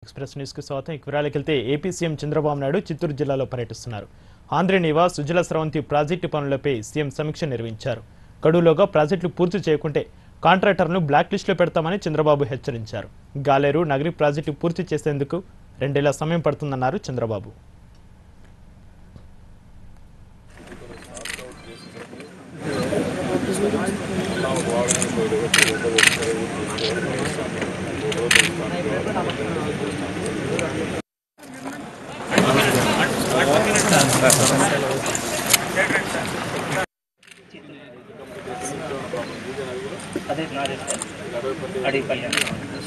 express న్యూస్కి స్వాగతం ఇక వివరాలకు వెళ్తే ఏపీ సీఎం చంద్రబాబు నాయుడు చిత్తూరు జిల్లాలో పర్యటిస్తున్నారు ఆంధ్ర నివాస్ సుజల స్రవంతి ప్రాజెక్టు పనులపై సీఎం సమీక్ష నిర్వహించారు గడువులోగా ప్రాజెక్టులు పూర్తి చేయకుంటే కాంట్రాక్టర్ను బ్లాక్ లిస్టులో పెడతామని చంద్రబాబు హెచ్చరించారు గాలేరు నగరి ప్రాజెక్టు పూర్తి చేసేందుకు రెండేళ్ల సమయం పడుతుందన్నారు చంద్రబాబు అదే నాదే సార్ అడిగి పల్లె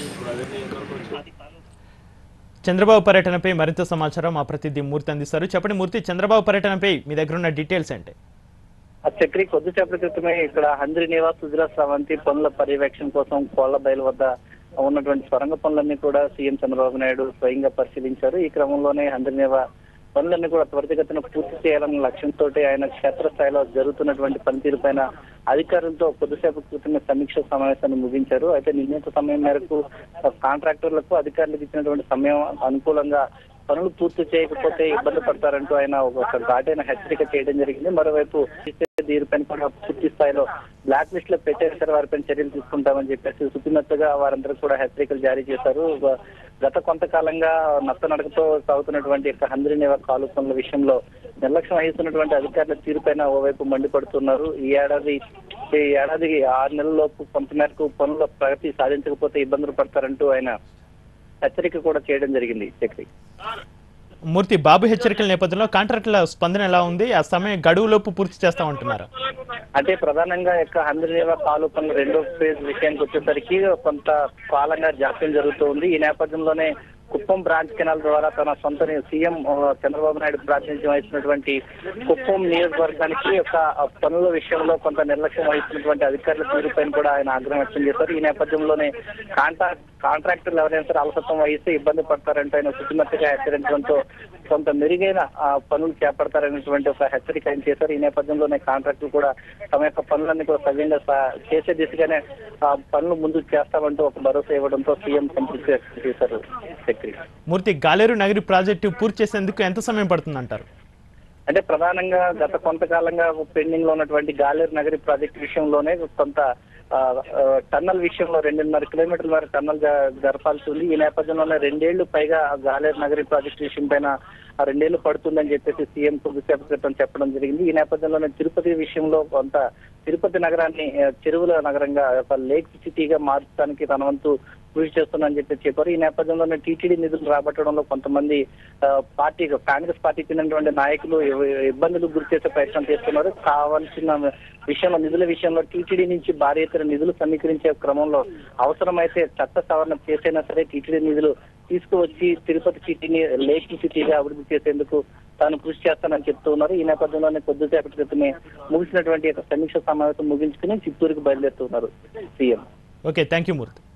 చంద్రబాబు పర్యటనపై మరింత సమాచారం మా ప్రతినిధి మూర్తి అందిస్తారు చెప్పండి మూర్తి చంద్రబాబు పర్యటనపై మీ దగ్గర ఉన్న డీటెయిల్స్ ఏంటి ఆ చక్రి కొద్దిసేపటి క్రితమే ఇక్కడ హంద్రి నివాస్ సుజల స్రవంతి పనుల పర్యవేక్షణ కోసం కోళ్ల బయలు వద్ద ఉన్నటువంటి సొరంగ పనులన్నీ కూడా సీఎం చంద్రబాబు నాయుడు స్వయంగా పరిశీలించారు ఈ క్రమంలోనే హంద్రి నివా పనులన్నీ కూడా త్వరితగతిన పూర్తి చేయాలన్న లక్ష్యంతో ఆయన క్షేత్రస్థాయిలో జరుగుతున్నటువంటి పనితీరు పైన అధికారులతో కొద్దిసేపు క్రితమే సమీక్ష సమావేశాన్ని ముగించారు అయితే నిర్ణీత సమయం మేరకు కాంట్రాక్టర్లకు అధికారులకు ఇచ్చినటువంటి సమయం అనుకూలంగా పనులు పూర్తి చేయకపోతే ఇబ్బంది పడతారంటూ ఆయన ఒక ఘాటైన హెచ్చరిక చేయడం జరిగింది మరోవైపు దీనిపైన కూడా పూర్తి స్థాయిలో బ్లాక్ లిస్ట్ లో పెట్టేసారు వారిపైన చర్యలు తీసుకుంటామని చెప్పేసి సుతిమెత్తగా వారందరూ కూడా హెచ్చరికలు జారీ చేశారు గత కొంతకాలంగా నత్త నడకతో సాగుతున్నటువంటి యొక్క హంద్రి నివార్ కాలు పనుల విషయంలో నిర్లక్ష్యం వహిస్తున్నటువంటి అధికారుల తీరుపైన ఓవైపు మండిపడుతున్నారు ఈ ఏడాది ఈ ఏడాది ఆరు నెలల లోపు కొంత మేరకు పనుల ప్రగతి సాధించకపోతే ఇబ్బందులు పడతారంటూ ఆయన హెచ్చరిక కూడా చేయడం జరిగింది చక్రి మూర్తి బాబు హెచ్చరికల నేపథ్యంలో కాంట్రాక్టుల స్పందన ఎలా ఉంది ఆ సమయం గడువులోపు పూర్తి చేస్తామంటున్నారు అంటే ప్రధానంగా యొక్క హంద్రీనేవ కాలు పనులు రెండో ఫేజ్ విషయానికి వచ్చేసరికి కొంత కాలంగా జాప్యం జరుగుతుంది ఈ నేపథ్యంలోనే కుప్పం బ్రాంచ్ కెనాల్ ద్వారా తన సొంత ని- సీఎం ఆ, చంద్రబాబు నాయుడు ప్రాతినిధ్యం వహిస్తున్నటువంటి కుప్పం నియోజకవర్గానికి యొక్క ఆ, పనుల విషయంలో కొంత నిర్లక్ష్యం వహిస్తున్నటువంటి అధికారుల తీరుపైన కూడా ఆయన ఆగ్రహం వ్యక్తం చేశారు ఈ నేపథ్యంలోనే కాంట్రాక్ట్ కాంట్రాక్టర్లు ఎవరైనా సరే అలసత్వం వహిస్తే ఇబ్బంది పడతారంటూ ఆయన శుచిమతిగా హెచ్చరించడంతో కొంత మెరుగైన ఆ, పనులు చేపడతారనేటువంటి ఒక హెచ్చరిక ఆయన చేశారు ఈ నేపథ్యంలోనే కాంట్రాక్టులు కూడా తమ యొక్క పనులన్నీ కూడా సవ్యంగా సా- చేసే దిశగానే ఆ, పనులు ముందుకు చేస్తామంటూ ఒక భరోసా ఇవ్వడంతో సీఎం సంతృప్తి వ్యక్తం చేశారు చక్రి మూర్తి గాలేరు నగరి ప్రాజెక్టు పూర్తి చేసేందుకు ఎంత సమయం పడుతుందంటారు అంటే ప్రధానంగా గత కొంతకాలంగా పెండింగ్ లో ఉన్నటువంటి గాలేరు నగరి ప్రాజెక్ట్ విషయంలోనే కొంత ఆ, ఆ, టన్నల్ విషయంలో రెండున్నర కిలోమీటర్ల వరకు టన్నల్ జ- జరపాల్సి ఉంది ఈ నేపథ్యంలోనే రెండేళ్లు పైగా ఆ గాలేరు నగరి ప్రాజెక్ట్ విషయం పైన ఆ రెండేళ్లు పడుతుందని చెప్పేసి సీఎం కొద్దిసేపు క్రితం చెప్పడం జరిగింది ఈ నేపథ్యంలోనే తిరుపతి విషయంలో కొంత తిరుపతి నగరాన్ని ఆ, చెరువుల నగరంగా ఒక లేక్ సిటీగా మార్చడానికి తన వంతు కృషి చేస్తున్నానని చెప్పి చెప్పారు ఈ నేపథ్యంలోనే టీటీడీ నిధులు రాబట్టడంలో కొంతమంది ఆ, పార్టీ కాంగ్రెస్ పార్టీకి చెందినటువంటి నాయకులు ఇ- ఇబ్బందులకు గురి చేసే ప్రయత్నం చేస్తున్నారు కావాల్సిన విషయంలో నిధుల విషయంలో టీటీడీ నుంచి భారీ ఎత్తున నిధులు సమీకరించే క్రమంలో అవసరమైతే చట్ట సవరణ చేసైనా సరే టీటీడీ నిధులు తీసుకువచ్చి తిరుపతి సిటీని లేక్ సిటీగా అభివృద్ధి చేసేందుకు తాను కృషి చేస్తానని చెప్తూ ఉన్నారు ఈ నేపథ్యంలోనే కొద్దిసేపటి క్రితమే ముగిసినటువంటి యొక్క సమీక్ష సమావేశం ముగించుకుని చిత్తూరుకు బయలుదేరుతున్నారు CM okay thank you Murthy